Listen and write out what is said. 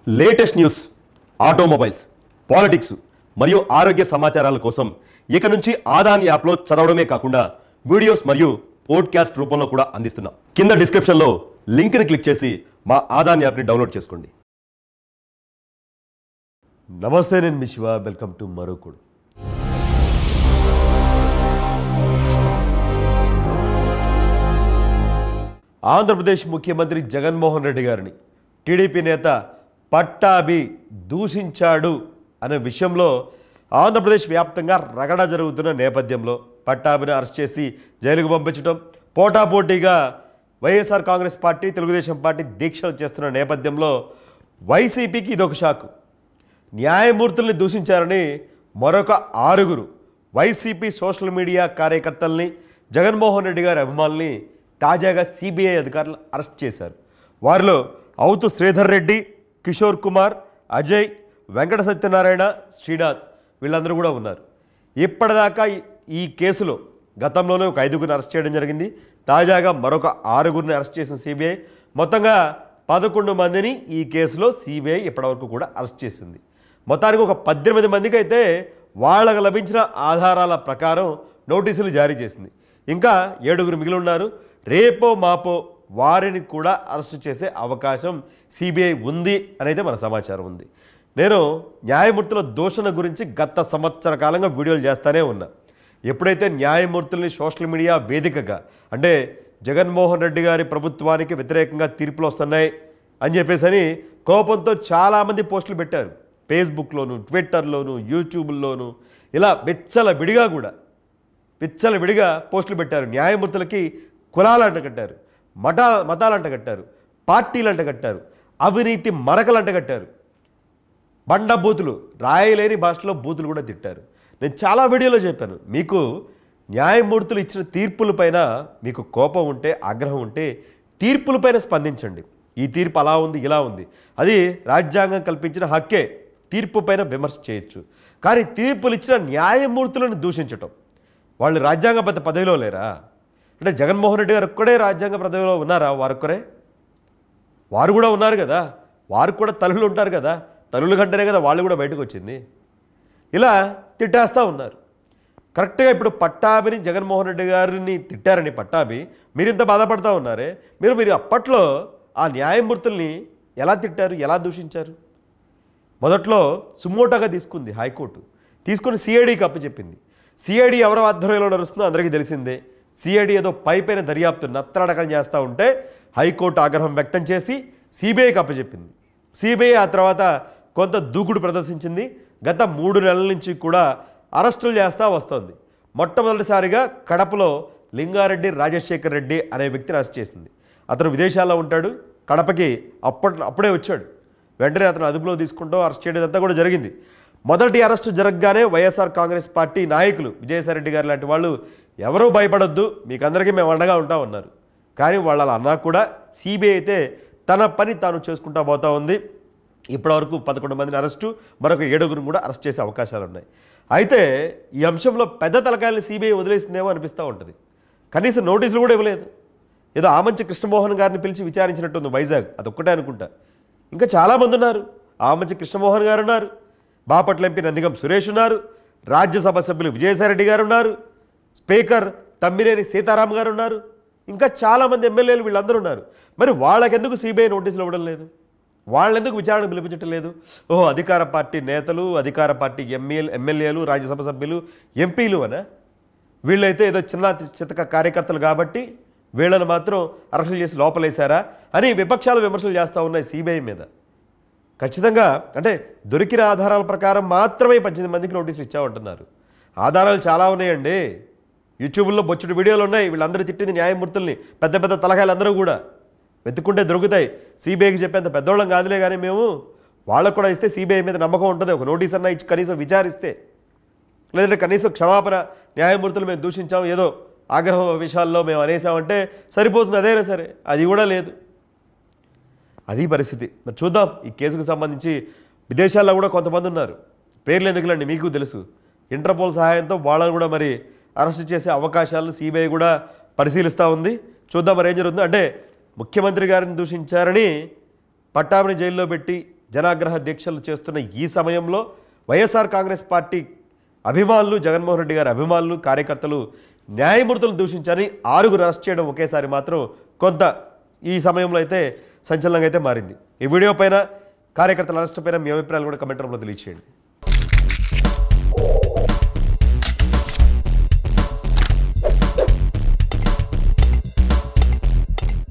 latest news automobiles politics మరియు ఆరోగ్య సమాచారాల కోసం ఇక నుంచి ఆదాన్ యాప్లో చదవడమే కాకుండా వీడియోస్ మరియు పోడ్కాస్ట్ రూపంలో కూడా అందిస్తున్నాం కింద డిస్క్రిప్షన్లో లింక్ని క్లిక్ చేసి మా ఆదాన్ యాప్ని డౌన్లోడ్ చేసుకోండి నమస్తే నేను మీ శివ వెల్కమ్ టు మరోకుడు ఆంధ్రప్రదేశ్ ముఖ్యమంత్రి జగన్మోహన్ రెడ్డి గారిని టీడీపీ నేత పట్టాభి దూషించాడు అనే విషయంలో ఆంధ్రప్రదేశ్ వ్యాప్తంగా రగడ జరుగుతున్న నేపథ్యంలో పట్టాభిని అరెస్ట్ చేసి జైలుకు పంపించడం పోటాపోటీగా YSR Congress party Telugu Desam party దీక్షలు చేస్తున్న నేపథ్యంలో వైసీపీకి ఇదొక షాకు న్యాయమూర్తుల్ని దూషించారని మరొక ఆరుగురు వైసీపీ సోషల్ మీడియా కార్యకర్తల్ని జగన్మోహన్ రెడ్డి గారి అభిమానుల్ని తాజాగా సిబిఐ అధికారులు అరెస్ట్ చేశారు వారిలో అవుతు శ్రీధర్ రెడ్డి కిషోర్ కుమార్ అజయ్ వెంకట సత్యనారాయణ శ్రీనాథ్ వీళ్ళందరూ కూడా ఉన్నారు ఇప్పటిదాకా ఈ- ఈ కేసులో గతంలోనే ఒక ఐదుగురిని అరెస్ట్ చేయడం జరిగింది తాజాగా మరొక ఆరుగురిని అరెస్ట్ చేసిన సిబిఐ మొత్తంగా పదకొండు మందిని ఈ కేసులో సిబిఐ ఇప్పటివరకు కూడా అరెస్ట్ చేసింది మొత్తానికి ఒక పద్దెనిమిది మందికి అయితే వాళ్ళకు లభించిన ఆధారాల ప్రకారం నోటీసులు జారీ చేసింది ఇంకా ఏడుగురు మిగిలి ఉన్నారు రేపో మాపో వారిని కూడా అరెస్టు చేసే అవకాశం సిబిఐ ఉంది అనైతే మన సమాచారం ఉంది నేను న్యాయమూర్తుల దూషణ గురించి గత సంవత్సర కాలంగా వీడియోలు చేస్తానే ఉన్నా ఎప్పుడైతే న్యాయమూర్తుల్ని సోషల్ మీడియా వేదికగా అంటే జగన్మోహన్ రెడ్డి గారి ప్రభుత్వానికి వ్యతిరేకంగా తీర్పులు వస్తున్నాయి అని చెప్పేసి అని కోపంతో చాలామంది పోస్టులు పెట్టారు ఫేస్బుక్లోను ట్విట్టర్లోను యూట్యూబ్లోను ఇలా విచ్చల విడిగా కూడా పిచ్చల విడిగా పోస్టులు పెట్టారు న్యాయమూర్తులకి కులాలు అంటగట్టారు మఠ మతాలు అంటగట్టారు పార్టీలు అంటగట్టారు అవినీతి మరకలు అంటగట్టారు బండ బూతులు రాయలేని భాషలో బూతులు కూడా తిట్టారు నేను చాలా వీడియోలో చెప్పాను మీకు న్యాయమూర్తులు ఇచ్చిన తీర్పులపైన మీకు కోపం ఉంటే ఆగ్రహం ఉంటే తీర్పులపైన స్పందించండి ఈ తీర్పు అలా ఉంది ఇలా ఉంది అది రాజ్యాంగం కల్పించిన హక్కే తీర్పు పైన విమర్శ చేయొచ్చు కానీ తీర్పులు ఇచ్చిన న్యాయమూర్తులను దూషించటం వాళ్ళు రాజ్యాంగబద్ధ పదవిలో లేరా అంటే జగన్మోహన్ రెడ్డి గారు ఒక్కడే రాజ్యాంగ పదవిలో ఉన్నారా వారొక్కరే వారు కూడా ఉన్నారు కదా వారు కూడా తల్లులు ఉంటారు కదా తల్లుల కంటేనే కదా వాళ్ళు కూడా బయటకు వచ్చింది ఇలా తిట్టేస్తూ ఉన్నారు కరెక్ట్గా ఇప్పుడు పట్టాభిని జగన్మోహన్ రెడ్డి గారిని తిట్టారని పట్టాభి మీరు ఇంత బాధపడతా ఉన్నారే మీరు మీరు అప్పట్లో ఆ న్యాయమూర్తుల్ని ఎలా తిట్టారు ఎలా దూషించారు మొదట్లో సుమోటాగా తీసుకుంది హైకోర్టు తీసుకుని సిఐడికి అప్పచెప్పింది సిఐడి ఎవరి ఆధ్వర్యంలో నడుస్తుందో అందరికీ తెలిసిందే సిఐడి ఏదో పై పైన దర్యాప్తు నత్తరడకం చేస్తూ ఉంటే హైకోర్టు ఆగ్రహం వ్యక్తం చేసి సిబిఐకి అప్పచెప్పింది సిబిఐ ఆ తర్వాత కొంత దూకుడు ప్రదర్శించింది గత మూడు నెలల నుంచి కూడా అరెస్టులు చేస్తూ వస్తోంది మొట్టమొదటిసారిగా కడపలో లింగారెడ్డి రాజశేఖర్ రెడ్డి అనే వ్యక్తిని అరెస్ట్ చేసింది అతను విదేశాల్లో ఉంటాడు కడపకి అప్పట్ అప్పుడే వచ్చాడు వెంటనే అతను అదుపులో తీసుకుంటూ అరెస్ట్ చేయడం అంతా కూడా జరిగింది మొదటి అరెస్టు జరగగానే వైఎస్ఆర్ కాంగ్రెస్ పార్టీ నాయకులు విజయసాయిరెడ్డి గారు లాంటి వాళ్ళు ఎవరూ భయపడొద్దు మీకు అందరికీ మేము అండగా ఉంటా ఉన్నారు కానీ వాళ్ళ అలా అన్నా కూడా సిబిఐ అయితే తన పని తాను చేసుకుంటా పోతా ఉంది ఇప్పటివరకు పదకొండు మందిని అరెస్టు మరొక ఏడుగురిని కూడా అరెస్ట్ చేసే అవకాశాలు ఉన్నాయి అయితే ఈ అంశంలో పెద్ద తలకాయలు సిబిఐ వదిలేసిందేమో అనిపిస్తూ ఉంటుంది కనీసం నోటీసులు కూడా ఇవ్వలేదు ఏదో ఆమంచి కృష్ణమోహన్ గారిని పిలిచి విచారించినట్టుంది వైజాగ్ అదొక్కటే అనుకుంటా ఇంకా చాలామంది ఉన్నారు ఆమంచి కృష్ణమోహన్ గారు ఉన్నారు బాపట్ల ఎంపీ నందిగం సురేష్ ఉన్నారు రాజ్యసభ సభ్యులు విజయసాయిరెడ్డి గారు ఉన్నారు స్పీకర్ తమ్మినేని సీతారాం గారు ఉన్నారు ఇంకా చాలామంది ఎమ్మెల్యేలు వీళ్ళందరూ ఉన్నారు మరి వాళ్ళకెందుకు సిబిఐ నోటీసులు ఇవ్వడం లేదు వాళ్ళెందుకు విచారణ పిలిపించడం లేదు ఓహో అధికార పార్టీ నేతలు అధికార పార్టీ ఎమ్మెల్యే ఎమ్మెల్యేలు రాజ్యసభ సభ్యులు ఎంపీలు అనా వీళ్ళైతే ఏదో చిన్న చితక కార్యకర్తలు కాబట్టి వీళ్ళని మాత్రం అరెస్టులు చేసి లోపలేశారా అని విపక్షాలు విమర్శలు చేస్తూ ఉన్నాయి సిబిఐ మీద ఖచ్చితంగా అంటే దొరికిన ఆధారాల ప్రకారం మాత్రమే పద్దెనిమిది మందికి నోటీసులు ఇచ్చామంటున్నారు ఆధారాలు చాలా ఉన్నాయండి యూట్యూబ్లో బొచ్చుడు వీడియోలు ఉన్నాయి వీళ్ళందరూ తిట్టింది న్యాయమూర్తుల్ని పెద్ద పెద్ద తలకాయలు అందరూ కూడా వెతుక్కుంటే దొరుకుతాయి సిబిఐకి చెప్పేంత పెద్దోళ్ళం కాదులే కానీ మేము వాళ్ళకు కూడా ఇస్తే సిబిఐ మీద నమ్మకం ఉంటుంది ఒక నోటీస్ అన్నా ఇచ్చి కనీసం విచారిస్తే లేదంటే కనీసం క్షమాపణ న్యాయమూర్తులు మేము దూషించాం ఏదో ఆగ్రహం విషయాల్లో మేము అనేసామంటే సరిపోతుంది అదైనా సరే అది కూడా లేదు అది పరిస్థితి మరి చూద్దాం ఈ కేసుకు సంబంధించి విదేశాల్లో కూడా కొంతమంది ఉన్నారు పేర్లు ఎందుకులండి మీకు తెలుసు ఇంటర్పోల్ సహాయంతో వాళ్ళని కూడా మరి అరెస్ట్ చేసే అవకాశాలను సిబిఐ కూడా పరిశీలిస్తూ ఉంది చూద్దాం మరి ఏం జరుగుతుందో అంటే ముఖ్యమంత్రి గారిని దూషించారని పట్టాభిని జైల్లో పెట్టి జనాగ్రహ దీక్షలు చేస్తున్న ఈ సమయంలో వైఎస్ఆర్ కాంగ్రెస్ పార్టీ అభిమానులు జగన్మోహన్ రెడ్డి గారి అభిమానులు కార్యకర్తలు న్యాయమూర్తులను దూషించని ఆరుగురు అరెస్ట్ చేయడం ఒకేసారి మాత్రం కొంత ఈ సమయంలో అయితే సంచలనంగా అయితే మారింది ఈ వీడియో పైన కార్యకర్తల అరెస్ట్ పైన మీ అభిప్రాయాలు కూడా కమెంట్ రూపంలో తెలియచేయండి